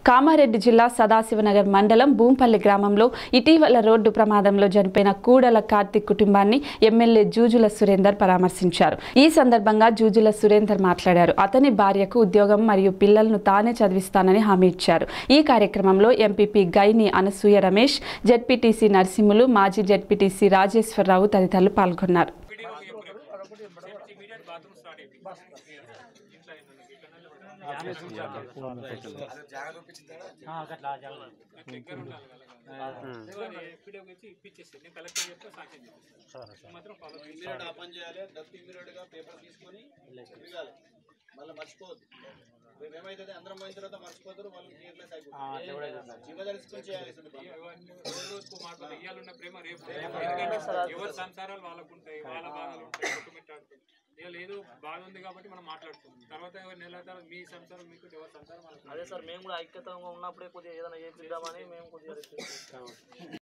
కామారెడ్డి జిల్లా సదాశివనగర్ మండలం భూంపల్లి గ్రామంలో ఇటీవల రోడ్డు ప్రమాదంలో చనిపోయిన కూడల కార్తిక్ కుటుంబాన్ని ఎమ్మెల్యే జూజుల సురేందర్ పరామర్శించారు ఈ సందర్భంగా జూజుల సురేందర్ మాట్లాడారు అతని భార్యకు ఉద్యోగం మరియు పిల్లలను తానే చదివిస్తానని హామీ ఇచ్చారు ఈ కార్యక్రమంలో ఎంపీపీ గైని అనసూయ రమేష్ జెడ్పీటీసీ నరసింహులు మాజీ జెడ్పీటీసీ రాజేశ్వరరావు తదితరులు పాల్గొన్నారు ఇమ్మీడియట్ ఓపెన్ చేయాలి డబ్బు ఇమ్మీడియట్ గా పేపర్ తీసుకొని తిరగాలి మళ్ళీ మర్చిపోవద్దు రేపు ఏమైతుంది అందరం పోయిన తర్వాత మర్చిపోతారు వాళ్ళు కేర్లెస్ అయిపోతారు చిన్న తెలుసుకొని చేయాలి అసలు పని. ఇయ్యాలున్న ప్రేమ రేపు ఎందుకంటే ఎవరి సంసారాలు వాళ్ళకు ఉంటాయి వాళ్ళ బాధలు ఉంటాయి కుటుంబం ఆడుతుంది ఇవాళ ఏదో బాధ ఉంది కాబట్టి మనం మాట్లాడుతున్నాం తర్వాత ఎవరు నెల తర్వాత మీ సంసారం మీకు ఎవరి సంసారం వాళ్ళకు అదే సార్ మేము కూడా ఐక్యతంగా ఉన్నప్పుడే కొద్దిగా ఏదైనా చేపిద్దామని మేము కొద్దిగా